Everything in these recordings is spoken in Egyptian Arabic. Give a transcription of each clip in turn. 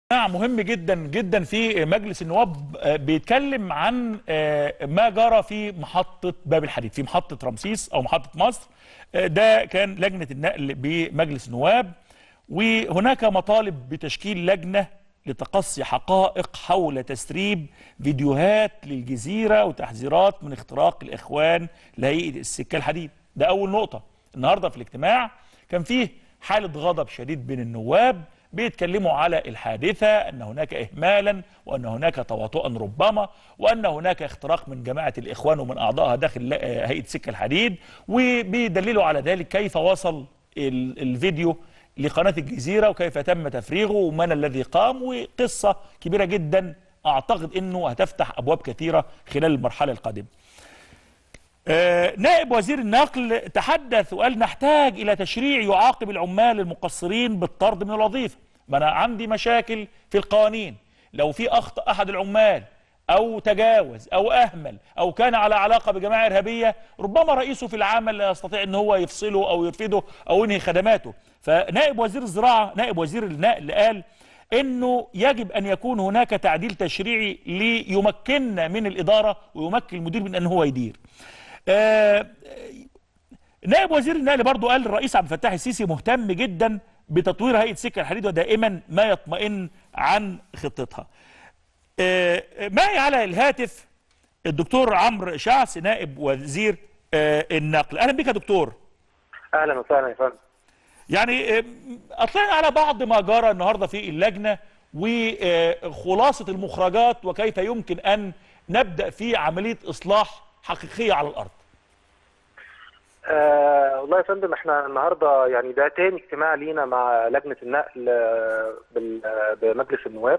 اجتماع مهم جدا جدا في مجلس النواب آه، بيتكلم عن آه، ما جرى في محطة باب الحديد في محطة رمسيس أو محطة مصر آه، ده كان لجنة النقل بمجلس النواب وهناك مطالب بتشكيل لجنة لتقصي حقائق حول تسريب فيديوهات للجزيرة وتحذيرات من اختراق الإخوان لهيئة السكة الحديد ده أول نقطة النهاردة في الاجتماع كان فيه حالة غضب شديد بين النواب بيتكلموا على الحادثة أن هناك إهمالا وأن هناك تواطؤا ربما وأن هناك اختراق من جماعة الإخوان ومن أعضائها داخل آه، هيئة سكة الحديد وبيدللوا على ذلك كيف وصل ال- الفيديو لقناة الجزيرة وكيف تم تفريغه ومن الذي قام وقصة كبيرة جدا أعتقد أنه هتفتح أبواب كثيرة خلال المرحلة القادمة آه، نائب وزير النقل تحدث وقال نحتاج إلى تشريع يعاقب العمال المقصرين بالطرد من الوظيفة ما أنا عندي مشاكل في القوانين لو في أخطأ أحد العمال أو تجاوز أو أهمل أو كان على علاقة بجماعة إرهابية ربما رئيسه في العمل لا يستطيع أن هو يفصله أو يرفده أو ينهي خدماته فنائب وزير الزراعة نائب وزير النقل قال انه يجب ان يكون هناك تعديل تشريعي ليمكننا من الاداره ويمكن المدير من ان هو يدير. آه، نائب وزير النقل برضو قال الرئيس عبد الفتاح السيسي مهتم جدا بتطوير هيئه سكه الحديد ودائما ما يطمئن عن خطتها. آه، معي على الهاتف الدكتور عمرو شعث نائب وزير آه، النقل اهلا بك يا دكتور. اهلا وسهلا يا فندم يعني آه، اطلعنا على بعض ما جرى النهارده في اللجنه وخلاصه المخرجات وكيف يمكن ان نبدا في عمليه اصلاح حقيقيه على الارض. آه والله يا فندم احنا النهارده يعني ده تاني اجتماع لينا مع لجنه النقل آه، بال- آه، بمجلس النواب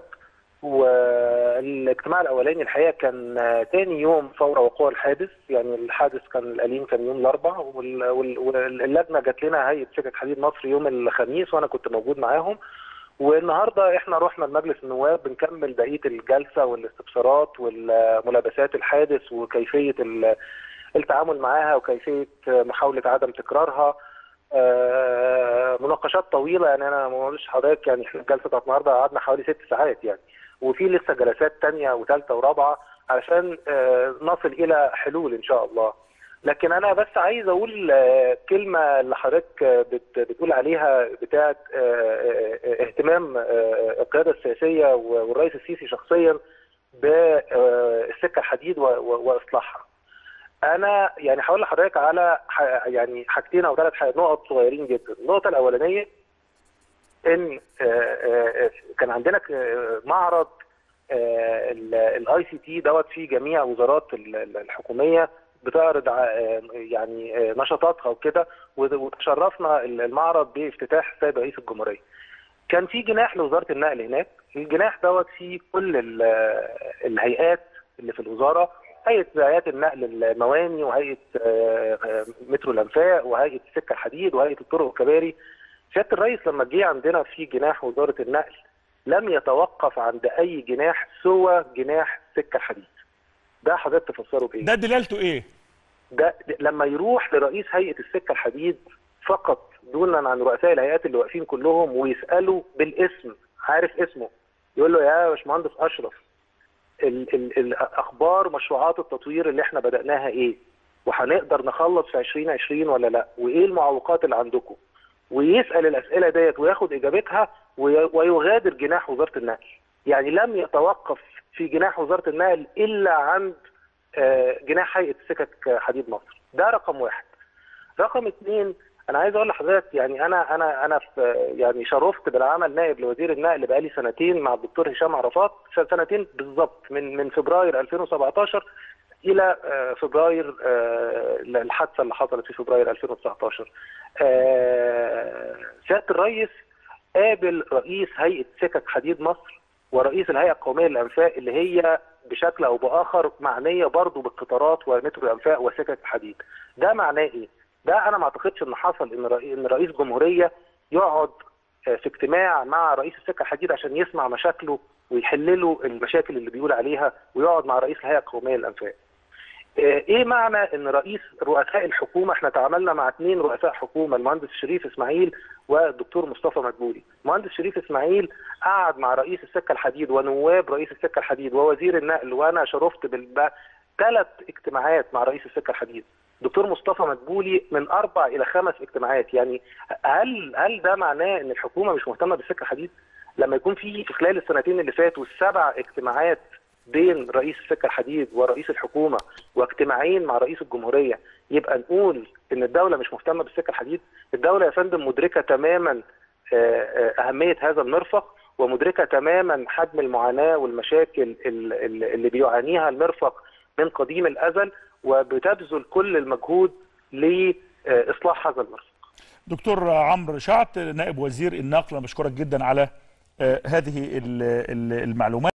والاجتماع الاولاني الحقيقه كان آه، تاني يوم فور وقوع الحادث يعني الحادث كان الاليم كان يوم الاربعاء وال- وال- واللجنه جات لنا هيئه سكك حديد مصر يوم الخميس وانا كنت موجود معاهم والنهارده احنا رحنا لمجلس النواب بنكمل بقيه الجلسه والاستفسارات والملابسات الحادث وكيفيه ال- التعامل معاها وكيفيه محاوله عدم تكرارها آه، مناقشات طويله يعني انا ما بقولش حضرتك يعني احنا الجلسه بتاعت النهارده قعدنا حوالي ست ساعات يعني وفي لسه جلسات تانية وثالثه ورابعه علشان آه، نصل الى حلول ان شاء الله لكن انا بس عايز اقول آه، كلمه اللي حضرتك آه، بت- بتقول عليها بتاعه آه، آه، آه، اهتمام آه، القياده السياسيه والرئيس السيسي شخصيا بالسكه الحديد و- و- واصلاحها انا يعني هقول لحضرتك على ح- يعني حاجتين او ثلاث نقط صغيرين جدا النقطه الاولانيه ان آه، آه، كان عندنا ك- آه، معرض الاي سي تي دوت في جميع وزارات ال- ال- الحكوميه بتعرض ع- آه، يعني آه، نشاطاتها وكده وت- وتشرفنا المعرض بافتتاح السيد رئيس الجمهوريه. كان في جناح لوزاره النقل هناك، الجناح دوت فيه كل ال- الهيئات اللي في الوزاره هيئه هيئات النقل المواني وهيئه آه، آه، مترو الانفاق وهيئه السكه الحديد وهيئه الطرق والكباري سياده الرئيس لما جه عندنا في جناح وزاره النقل لم يتوقف عند اي جناح سوى جناح سكه الحديد ده حضرتك تفسره بايه؟ ده دلالته ايه؟ ده ده لما يروح لرئيس هيئه السكه الحديد فقط دونا عن رؤساء الهيئات اللي واقفين كلهم ويسالوا بالاسم عارف اسمه يقول له يا باشمهندس اشرف ال ال ال اخبار مشروعات التطوير اللي احنا بداناها ايه وهنقدر نخلص في 2020 ولا لا وايه المعوقات اللي عندكم ويسال الاسئله ديت وياخد اجابتها وي- ويغادر جناح وزاره النقل يعني لم يتوقف في جناح وزاره النقل الا عند آه، جناح هيئه سكك حديد مصر ده رقم واحد رقم اثنين انا عايز اقول لحضرتك يعني انا انا انا في يعني شرفت بالعمل نائب لوزير النقل بقالي سنتين مع الدكتور هشام عرفات سنتين بالظبط من من فبراير 2017 الى آه، فبراير آه، الحادثه اللي حصلت في فبراير 2019 آه، سياده الرئيس قابل رئيس هيئه سكك حديد مصر ورئيس الهيئه القوميه للانفاق اللي هي بشكل او باخر معنيه برضه بالقطارات ومترو الانفاق وسكك الحديد ده معناه ايه؟ ده انا ما اعتقدش ان حصل ان رئي- ان رئيس جمهوريه يقعد آه، في اجتماع مع رئيس السكه الحديد عشان يسمع مشاكله ويحل له المشاكل اللي بيقول عليها ويقعد مع رئيس الهيئه القوميه للانفاق. ايه معنى ان رئيس رؤساء الحكومه احنا تعاملنا مع اثنين رؤساء حكومه المهندس شريف اسماعيل والدكتور مصطفى مدبولي المهندس شريف اسماعيل قعد مع رئيس السكه الحديد ونواب رئيس السكه الحديد ووزير النقل وانا شرفت بال ثلاث اجتماعات مع رئيس السكه الحديد دكتور مصطفى مدبولي من اربع الى خمس اجتماعات يعني هل هل ده معناه ان الحكومه مش مهتمه بالسكه الحديد لما يكون في في خلال السنتين اللي فاتوا السبع اجتماعات بين رئيس السكه الحديد ورئيس الحكومه واجتماعين مع رئيس الجمهوريه يبقى نقول ان الدوله مش مهتمه بالسكه الحديد الدوله يا فندم مدركه تماما اهميه هذا المرفق ومدركه تماما حجم المعاناه والمشاكل اللي بيعانيها المرفق من قديم الازل وبتبذل كل المجهود لاصلاح هذا المرفق. دكتور عمرو شعت نائب وزير النقل انا بشكرك جدا على هذه المعلومات